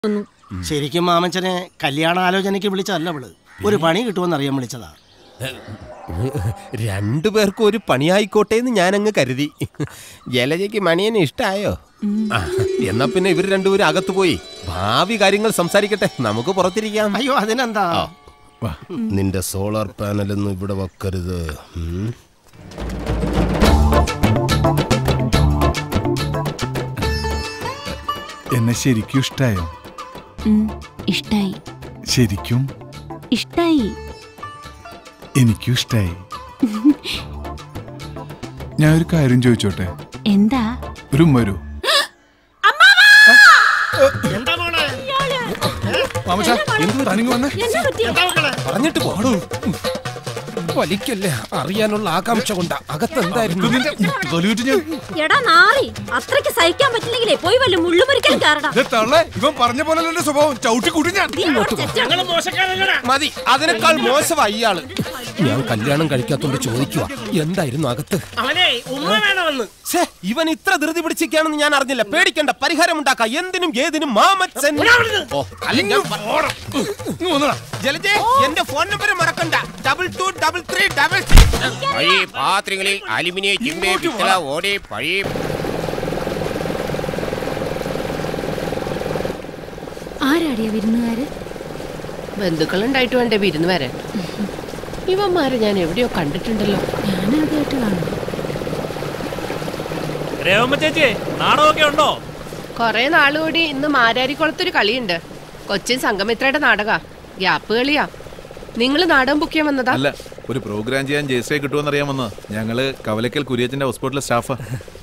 ശരിക്കും മാമച്ചനെ കല്യാണാലോചനയ്ക്ക് വിളിച്ചതല്ല അവള് ഒരു പണി കിട്ടുമെന്ന് അറിയാൻ വിളിച്ചതാ രണ്ടു പേർക്കും ഒരു പണിയായിക്കോട്ടെ എന്ന് ഞാനങ്ങ് കരുതി ജലജയ്ക്ക് മണിയനെ ഇഷ്ടായോ ആ, എന്നാ പിന്നെ ഇവർ രണ്ടുപേരും അകത്ത് പോയി ഭാവി കാര്യങ്ങൾ സംസാരിക്കട്ടെ നമുക്ക് പുറത്തിരിക്കാം അയ്യോ അതിനെന്താ നിന്റെ സോളാർ പാനലൊന്നും ഇവിടെ വെക്കരുത് ഉം. എന്നെ ശരിക്കും ഇഷ്ടായോ ഉം, ഇഷ്ടായി ശരിക്കും ഇഷ്ടായി എനിക്കും ഇഷ്ടായി ഞാൻ ഒരു കാര്യം ചോദിച്ചോട്ടെ എന്താ ഒരു ഉമ്മ വരൂ എന്താ മോളെ മാമച്ചാ, തനിങ്ങ് വന്നേ. എന്താ മക്കളെ പറഞ്ഞിട്ട് പോടൂ വലിക്കല്ലേ അറിയാനുള്ള ആകാംക്ഷ കൊണ്ടാ അകത്ത് എന്തായിരുന്നു നിന്റെ വലിയൂറ്റ് ഞാൻ എടാ നാറി അത്രയ്ക്ക് സഹിക്കാൻ പറ്റില്ലെങ്കിലേ പോയി വല്ല മുള്ളുമുറിക്കാൻ കാരണം ദേ തള്ളേ ഇവൻ പറഞ്ഞ പോലെ എന്റെ സ്വഭാവം ചവിട്ടി കൂട്ടി ഞാൻ ഞങ്ങള് മോശക്കാരല്ലടാ മതി അതിനേക്കാൾ മോശമായി ഇയാള് ഞാൻ കല്യാണം കഴിക്കാത്തോണ്ട് ചോദിക്കുക എന്തായിരുന്നു അകത്ത് അവനെ ഉമ്മ വേണമെന്ന് ഛേ, ഇവൻ ഇത്ര ധൃതി പിടിച്ചിരിക്കുകയാണെന്ന് ഞാൻ അറിഞ്ഞില്ല പേടിക്കണ്ട പരിഹാരം ഉണ്ടാക്കാം എന്തിനും ഏതിനും മാമച്ചൻ ഓ, അല്ല, ഞാൻ പ- ഇങ്ങ് വന്നെടാ. ജലജേ എന്റെ ഫോൺ നമ്പർ മറക്കണ്ട double two double three double പഴയ പാത്രങ്ങളിൽ അലുമിനിയം ചിമ്മേ പിത്തള ഓടെ പഴയ ആരാടിയ വിരുന്നുകാര് ബന്ധുക്കളുണ്ടായിട്ട് വേണ്ടേ വിരുന്ന് വരാൻ ഇവന്മാരെ ഞാൻ എവിടെയോ കണ്ടിട്ടുണ്ടല്ലോ ഞാനാദ്യമായിട്ട് കാണുന്നു രേവമ്മ ചേച്ചി നാടകമൊക്കെ ഉണ്ടോ കൊറേ നാളുകൂടി ഇന്ന് മാരാരിക്കുളത്തൊരു കളിയുണ്ട് കൊച്ചിൻ സംഗമിത്രയുടെ നാടക ഗ്യാപ്പ് കളിയാ നിങ്ങൾ നാടകം ബുക്ക് ചെയ്യാൻ വന്നതാ അല്ല ഒരു പ്രോഗ്രാം ചെയ്യാൻ ജയശ്രീ കിട്ടുമെന്ന് അറിയാൻ വന്ന ഞങ്ങള് കവലക്കൽ കുര്യച്ചന്റെ ഹോസ്പിറ്റലിലെ സ്റ്റാഫാ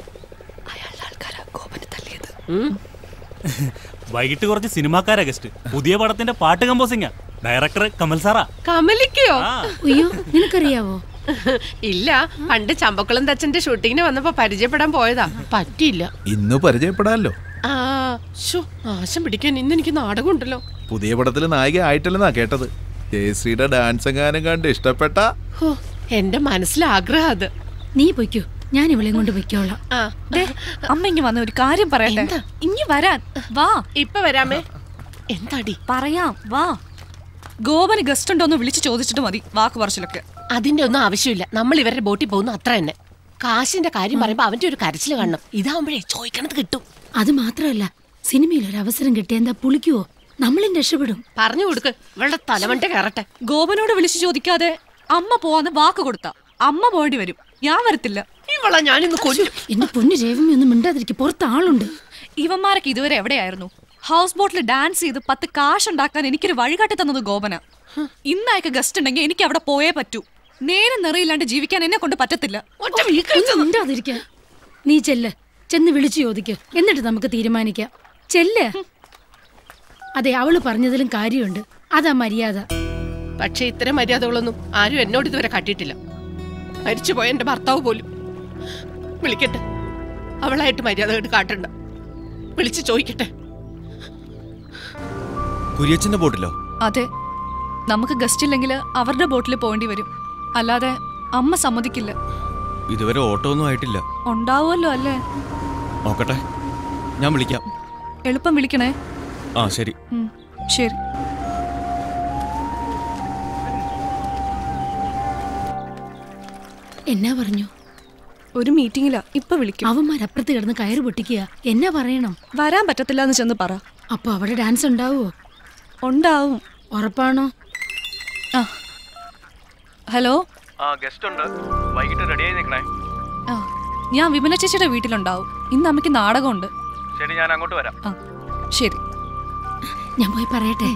ഉം. വൈകിട്ട് കുറച്ച് സിനിമാക്കാരാ ഗസ്റ്റ് പുതിയ പടത്തിന്റെ പാട്ട് കമ്പോസിംഗാ ഡയറക്ടർ കമൽ സാറാ കമലിക്കയോ ആ അയ്യോ നിനക്കറിയാവോ ഇല്ല പണ്ട് ചമ്പക്കുളം തച്ചന്റെ ഷൂട്ടിങ്ങിന് വന്നപ്പോ പരിചയപ്പെടാൻ പോയതാ പറ്റിയില്ല ഇന്ന് പരിചയപ്പെടാമല്ലോ ആ ശോ ആശം പിടിക്കാൻ ഇന്ന് എനിക്ക് നാടകം ഉണ്ടല്ലോ പുതിയ പടത്തിൽ നായിക ആയിട്ടില്ലെന്നാ കേട്ടത് ജയശ്രീയുടെ ഡാൻസ് എങ്ങാനും കണ്ട് ഇഷ്ടപ്പെട്ട ഹോ എന്റെ മനസ്സിൽ ആഗ്രഹം അത് നീ പൊയ്ക്കോ ഞാൻ ഇവളെയും കൊണ്ട് പൊയ്ക്കോളാം ആ അമ്മ ഇങ്ങ് വന്ന ഒരു കാര്യം പറയട്ടെ എന്താ? ഇങ്ങ് വരാൻ വാ ഇപ്പൊ വരാമേ എന്താടി പറയാം വാ ഗോപന് ഗസ്റ്റ് ഉണ്ടോന്ന് വിളിച്ചു ചോദിച്ചിട്ട് മതി വാക്ക് പറച്ചിലൊക്കെ അതിന്റെ ഒന്നും ആവശ്യമില്ല നമ്മൾ ഇവരുടെ ബോട്ടിൽ പോകുന്നു അത്ര തന്നെ കാശിന്റെ കാര്യം പറയുമ്പോ അവന്റെ ഒരു കരച്ചിൽ കാണണം ഇതാവുമ്പോഴേ ചോദിക്കണത് കിട്ടും അത് മാത്രമല്ല സിനിമയിൽ ഒരു അവസരം കിട്ടിയ എന്താ പുളിക്കുവോ നമ്മളും രക്ഷപ്പെടും പറഞ്ഞു കൊടുക്ക് ഇവളുടെ തലമണ്ട കയറട്ടെ ഗോപനോട് വിളിച്ചു ചോദിക്കാതെ അമ്മ പോവാന്ന് വാക്ക് കൊടുത്ത അമ്മ പോകേണ്ടി വരും ഞാൻ വരത്തില്ല ഇവളെ ഞാനിന്ന് കൊല്ലും എന്റെ പൊന്നു രേവമി ഒന്നും മിണ്ടാതിരിക്കും പുറത്ത് ആളുണ്ട് ഇവന്മാരൊക്കെ ഇതുവരെ എവിടെയായിരുന്നു ഹൗസ് ബോട്ടിൽ ഡാൻസ് ചെയ്ത് പത്ത് കാശ് ഉണ്ടാക്കാൻ എനിക്കൊരു വഴികാട്ടി തന്നത് ഗോപന ഇന്നയക്ക് ഗസ്റ്റ് ഉണ്ടെങ്കിൽ എനിക്ക് അവിടെ പോയേ പറ്റൂ നേരം നിറയില്ലാണ്ട് ജീവിക്കാൻ എന്നെ കൊണ്ട് പറ്റത്തില്ല ഒറ്റ വീക്ക് ഒന്നും മിണ്ടാതിരിക്കാൻ നീ ചെല്ല് ചെന്ന് വിളിച്ചു ചോദിക്ക് എന്നിട്ട് നമുക്ക് തീരുമാനിക്കാം ചെല്ല് അതെ അവള് പറഞ്ഞതിലും കാര്യമുണ്ട് അതാ മര്യാദ പക്ഷെ ഇത്തരം മര്യാദകളൊന്നും ആരും എന്നോട് ഇതുവരെ കാട്ടിയിട്ടില്ല മരിച്ചുപോയ എന്റെ ഭർത്താവ് പോലും വിളിക്കട്ടെ അവളായിട്ട് മര്യാദകൾ കാട്ടണ്ട വിളിച്ചു ചോദിക്കട്ടെ കുര്യച്ചന്റെ ബോട്ടിലോ അതെ നമുക്ക് ഗസ്റ്റ് ഇല്ലെങ്കിൽ അവരുടെ ബോട്ടിൽ പോകേണ്ടി വരും അല്ലാതെ അമ്മ സമ്മതിക്കില്ല ഇതുവരെ ഓട്ടോ ഒന്നും ആയിട്ടില്ല ഉണ്ടാവുമല്ലോ അല്ലേ നോക്കട്ടെ ഞാൻ വിളിക്കാം എളുപ്പം വിളിക്കണേ ആ ശരി ഉം, ശരി എന്നാ പറഞ്ഞു ഒരു മീറ്റിംഗിലാ ഇപ്പൊ വിളിക്കും അവന്മാരപ്പുറത്ത് കിടന്ന് കയറ് പൊട്ടിക്കുക എന്നാ പറയണം വരാൻ പറ്റത്തില്ല എന്ന് ചെന്ന് പറ അപ്പൊ അവിടെ ഡാൻസ് ഉണ്ടാവുമോ ഉണ്ടാവും ഉറപ്പാണോ ആ ഹലോ ആ ഗസ്റ്റ് ഉണ്ട് വൈകിട്ട് റെഡിയായി നിൽക്കണേ ആ ഞാൻ വിമല ചേച്ചിയുടെ വീട്ടിലുണ്ടാവും ഇന്ന് അമ്മയ്ക്ക് നാടകമുണ്ട് ശരി ഞാൻ അങ്ങോട്ട് വരാം ആ ശരി ഞാൻ പോയി പറയട്ടെ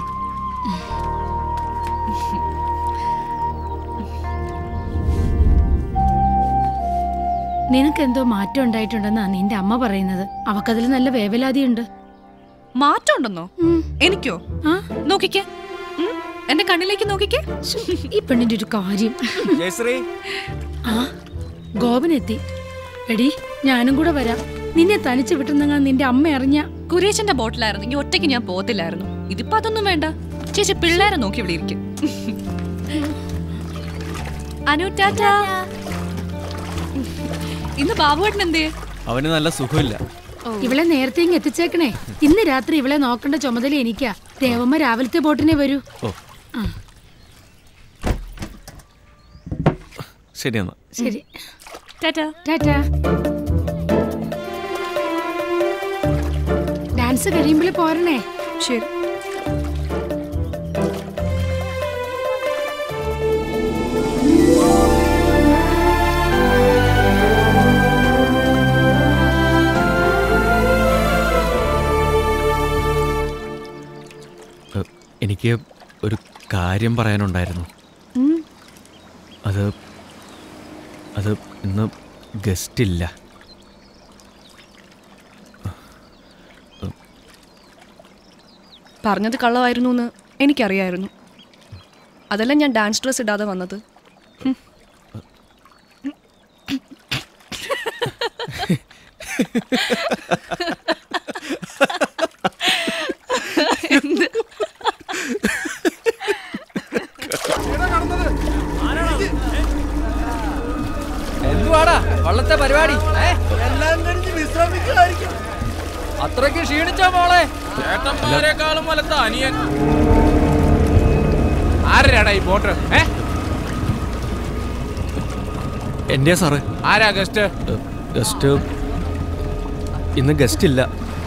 നിനക്കെന്തോ മാറ്റം ഉണ്ടായിട്ടുണ്ടെന്നാ നിന്റെ അമ്മ പറയുന്നത് അവക്കതിൽ നല്ല വേവലാതിയുണ്ട് മാറ്റം ഉണ്ടെന്നോ ഉം. എനിക്കോ ആ? നോക്കിക്കേ ഉം, എന്റെ കണ്ണിലേക്ക് നോക്കിക്കേ ഈ പെണ്ണിന്റെ ഒരു കാര്യം ജയശ്രീ ആ ഗോപനെത്തി എടി ഞാനും കൂടെ വരാം നിന്നെ തനിച്ച് വിട്ടുന്നെങ്ങാ നിന്റെ അമ്മ അറിഞ്ഞ കുരേശന്റെ ബോട്ടിലായിരുന്നെങ്കിൽ ഒറ്റയ്ക്ക് ഞാൻ പോകത്തില്ലായിരുന്നു ഇതിപ്പോ അതൊന്നും വേണ്ട ചേച്ചി പിള്ളേരെ നോക്കി ഇവിടെ ഇരിക്കും അനു ടാറ്റാ ഇന്ന് ബാബുവേട്ടൻ എന്തേ അവന് നല്ല സുഖമില്ല ഇവളെ നേരത്തെ ഇങ്ങ് എത്തിച്ചേക്കണേ ഇന്ന് രാത്രി ഇവളെ നോക്കേണ്ട ചുമതല എനിക്കാ ദേവമ്മ രാവിലത്തെ ബോട്ടിനെ വരൂ ഓ ആ ശരി എന്നാ ശരി ടാറ്റാ ടാറ്റാ ഡാൻസ് കഴിയുമ്പോൾ പോരണേ ശരി ഏ, എനിക്ക് ഒരു കാര്യം പറയാനുണ്ടായിരുന്നു ഉം. അത് അത് ഇന്ന് ഗസ്റ്റ് ഇല്ല പറഞ്ഞത് കള്ളമായിരുന്നു എന്ന് എനിക്കറിയായിരുന്നു അതല്ല ഞാൻ ഡാൻസ് ഡ്രസ് ഇടാതെ വന്നത് ഹും. എന്ത്? എന്തുവാടാ വള്ളത്തെ പരിപാടി എല്ലാം കഴിഞ്ഞ് വിശ്രമിക്കുമായിരിക്കും അത്രയ്ക്ക് ക്ഷീണിച്ചോ മോളെ ചേട്ടന്മാരെക്കാളും വലത്ത അനിയൻ ആരാടാ ഈ ബോട്ട് ഏ എൻ്റെ സാറ് ആരാ ഗസ്റ്റ് ഗസ്റ്റ് ഇന്ന് ഗസ്റ്റ് ഇല്ല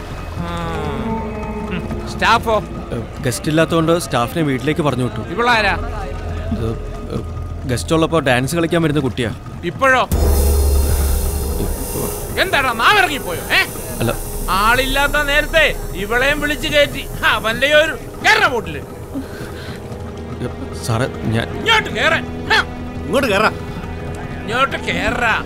സ്റ്റാഫോ ഗസ്റ്റ് ഇല്ലാത്തതുകൊണ്ട് സ്റ്റാഫിനെ വീട്ടിലേക്ക് പറഞ്ഞു വിട്ടു ഇവളാരാ ഇത് ഗസ്റ്റ് ഉള്ളപ്പോൾ ഡാൻസ് കളിക്കാൻ വരുന്ന കുട്ടിയാ ഇപ്പോഴോ എന്താടാ നാവിറങ്ങിപ്പോയോ ഏ അല്ല ആളില്ലാത്ത നേരത്തെ ഇവളെയും വിളിച്ചു കയറ്റി അവന്റെ ഒരു കേറ ബോട്ടില് സാറേ ഞാൻ ഇങ്ങോട്ട് കേറ ഇങ്ങോട്ട് കേറാ ഇങ്ങോട്ട് കേറാ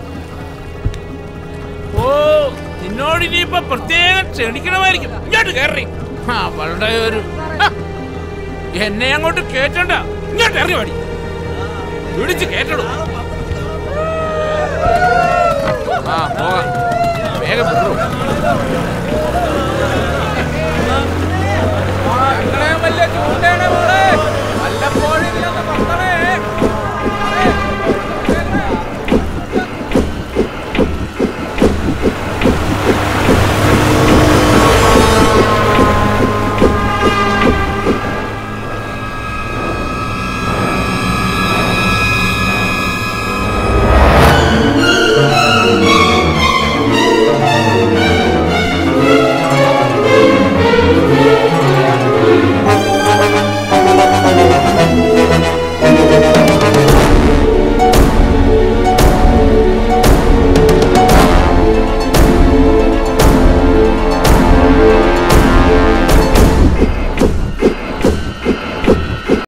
ഓ നിന്നോട് ഇനിയിപ്പോ പ്രത്യേകം ക്ഷണിക്കണമായിരിക്കും ഇങ്ങോട്ട് കയറി അവളുടെ ഒരു ഹ, എന്നെ അങ്ങോട്ട് കേറ്റണ്ട ഇങ്ങോട്ട് ഇറങ്ങി പാടി പിടിച്ച് കേറ്റടൂ ആ പോകാം വേഗം വിടൂ.